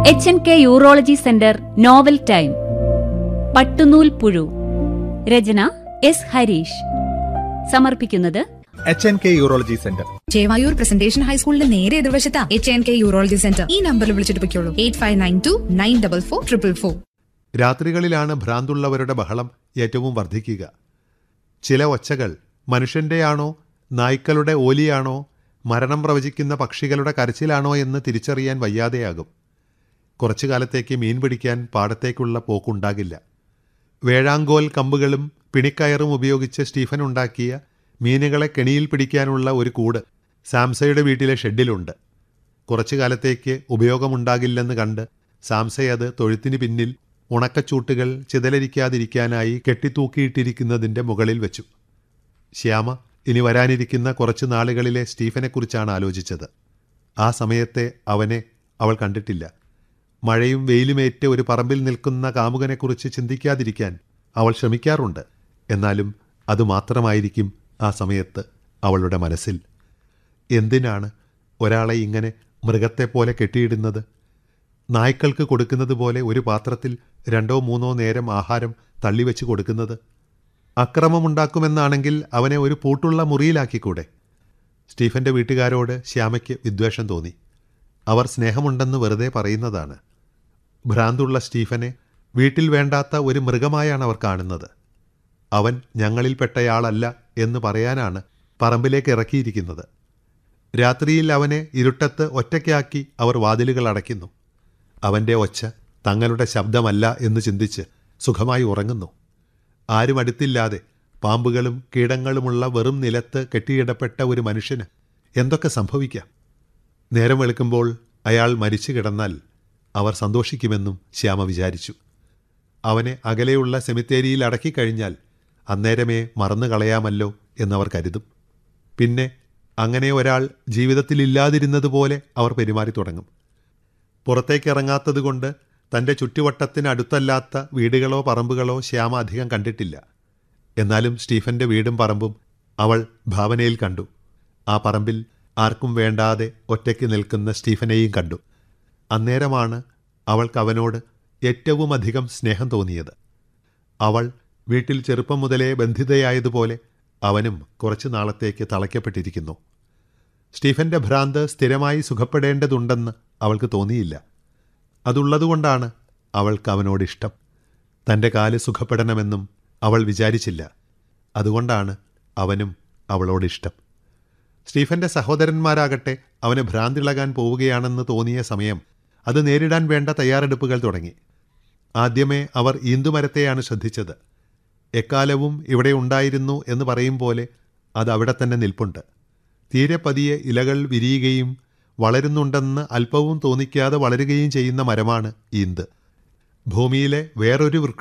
H N K urology centre novel time പട്ടുനൂൽ പുഴു രചന എസ് ഹരീഷ് സമർപ്പിക്കുന്നത് H N K urology centre Chevayur presentation ഹൈസ്കൂളിന്റെ നേരെ എതിർവശത്താ H N K urology centre ഈ നമ്പറിൽ വിളിച്ചിട്ട് പൊയ്ക്കോളൂ eight five nine two nine double four triple four രാത്രികളിലാണ് ഭ്രാന്തുള്ളവരുടെ ബഹളം ഏറ്റവും വർദ്ധിക്കുക ചില ഒച്ചകൾ മനുഷ്യൻ്റെയാണോ നായ്ക്കളുടെ ഓലിയാണോ മരണം പ്രവചിക്കുന്ന പക്ഷികളുടെ കരച്ചിലാണോ എന്ന് തിരിച്ചറിയാൻ വയ്യാതെയാകും കുറച്ചു കാലത്തേക്ക് മീൻ പിടിക്കാൻ പാടത്തേക്കുള്ള പോക്കുണ്ടാകില്ല വേഴാങ്കോൽ കമ്പുകളും പിണിക്കയറും ഉപയോഗിച്ച് സ്റ്റീഫൻ ഉണ്ടാക്കിയ മീനുകളെ കെണിയിൽ പിടിക്കാനുള്ള ഒരു കൂട് സാംസയുടെ വീട്ടിലെ ഷെഡിലുണ്ട് കുറച്ചു കാലത്തേക്ക് ഉപയോഗമുണ്ടാകില്ലെന്ന് കണ്ട് സാംസയത് തൊഴുത്തിന് പിന്നിൽ ഉണക്കച്ചൂട്ടുകൾ ചിതലരിക്കാതിരിക്കാനായി കെട്ടിത്തൂക്കിയിട്ടിരിക്കുന്നതിൻ്റെ മുകളിൽ വെച്ചു ശ്യാമ ഇനി വരാനിരിക്കുന്ന കുറച്ച് നാളുകളിലെ സ്റ്റീഫനെക്കുറിച്ചാണ് ആലോചിച്ചത് ആ സമയത്തെ അവനെ അവൾ കണ്ടിട്ടില്ല മഴയും വെയിലുമേറ്റ് ഒരു പറമ്പിൽ നിൽക്കുന്ന കാമുകനെക്കുറിച്ച് ചിന്തിക്കാതിരിക്കാൻ അവൾ ശ്രമിക്കാറുണ്ട് എന്നാലും അതുമാത്രമായിരിക്കും ആ സമയത്ത് അവളുടെ മനസ്സിൽ എന്തിനാണ് ഒരാളെ ഇങ്ങനെ മൃഗത്തെപ്പോലെ കെട്ടിയിടുന്നത് നായ്ക്കൾക്ക് കൊടുക്കുന്നത് പോലെ ഒരു പാത്രത്തിൽ രണ്ടോ മൂന്നോ നേരം ആഹാരം തള്ളിവെച്ച് കൊടുക്കുന്നത് അക്രമമുണ്ടാക്കുമെന്നാണെങ്കിൽ അവനെ ഒരു പൂട്ടുള്ള മുറിയിലാക്കിക്കൂടെ സ്റ്റീഫന്റെ വീട്ടുകാരോട് ശ്യാമയ്ക്ക് വിദ്വേഷം തോന്നി അവർ സ്നേഹമുണ്ടെന്ന് വെറുതെ പറയുന്നതാണ് ഭ്രാന്തുള്ള സ്റ്റീഫനെ വീട്ടിൽ വേണ്ടാത്ത ഒരു മൃഗമായാണ് അവർ കാണുന്നത് അവൻ ഞങ്ങളിൽപ്പെട്ടയാളല്ല എന്ന് പറയാനാണ് പറമ്പിലേക്ക് ഇറക്കിയിരിക്കുന്നത് രാത്രിയിൽ അവനെ ഇരുട്ടത്ത് ഒറ്റയ്ക്കാക്കി അവർ വാതിലുകൾ അടയ്ക്കുന്നു അവൻ്റെ ഒച്ച തങ്ങളുടെ ശബ്ദമല്ല എന്ന് ചിന്തിച്ച് സുഖമായി ഉറങ്ങുന്നു ആരും അടുത്തില്ലാതെ പാമ്പുകളും കീടങ്ങളുമുള്ള വെറും നിലത്ത് കെട്ടിയിടപ്പെട്ട ഒരു മനുഷ്യന് എന്തൊക്കെ സംഭവിക്കാം നേരം വെളുക്കുമ്പോൾ അയാൾ മരിച്ചു കിടന്നാൽ അവർ സന്തോഷിക്കുമെന്നും ശ്യാമ വിചാരിച്ചു അവനെ അകലെയുള്ള സെമിത്തേരിയിൽ അടക്കിക്കഴിഞ്ഞാൽ അന്നേരമേ മറന്നു കളയാമല്ലോ എന്നവർ കരുതും പിന്നെ അങ്ങനെ ഒരാൾ ജീവിതത്തിലില്ലാതിരുന്നതുപോലെ അവർ പെരുമാറി തുടങ്ങും പുറത്തേക്കിറങ്ങാത്തതുകൊണ്ട് തൻ്റെ ചുറ്റുവട്ടത്തിനടുത്തല്ലാത്ത വീടുകളോ പറമ്പുകളോ ശ്യാമ അധികം കണ്ടിട്ടില്ല എന്നാലും സ്റ്റീഫന്റെ വീടും പറമ്പും അവൾ ഭാവനയിൽ കണ്ടു ആ പറമ്പിൽ ആർക്കും വേണ്ടാതെ ഒറ്റയ്ക്ക് നിൽക്കുന്ന സ്റ്റീഫനെയും കണ്ടു അന്നേരമാണ് അവൾക്ക് അവനോട് ഏറ്റവും അധികം സ്നേഹം തോന്നിയത് അവൾ വീട്ടിൽ ചെറുപ്പം മുതലേ ബന്ധിതയായതുപോലെ അവനും കുറച്ചു നാളത്തേക്ക് തളയ്ക്കപ്പെട്ടിരിക്കുന്നു സ്റ്റീഫന്റെ ഭ്രാന്ത് സ്ഥിരമായി സുഖപ്പെടേണ്ടതുണ്ടെന്ന് അവൾക്ക് തോന്നിയില്ല അതുള്ളതുകൊണ്ടാണ് അവൾക്ക് അവനോട് ഇഷ്ടം തൻ്റെ കാല് സുഖപ്പെടണമെന്നും അവൾ വിചാരിച്ചില്ല അതുകൊണ്ടാണ് അവനും അവളോട് ഇഷ്ടം സ്റ്റീഫന്റെ സഹോദരന്മാരാകട്ടെ അവന് ഭ്രാന്തിളകാൻ പോവുകയാണെന്ന് തോന്നിയ സമയം അത് നേരിടാൻ വേണ്ട തയ്യാറെടുപ്പുകൾ തുടങ്ങി ആദ്യമേ അവർ ഈന്തുമരത്തെയാണ് ശ്രദ്ധിച്ചത് എക്കാലവും ഇവിടെ ഉണ്ടായിരുന്നു എന്ന് പറയും പോലെ അത് അവിടെ തന്നെ നിൽപ്പുണ്ട് തീരെ പതിയെ ഇലകൾ വിരിയുകയും വളരുന്നുണ്ടെന്ന് അല്പവും തോന്നിക്കാതെ വളരുകയും ചെയ്യുന്ന മരമാണ് ഈന്ത് ഭൂമിയിലെ വേറൊരു വൃക്ഷ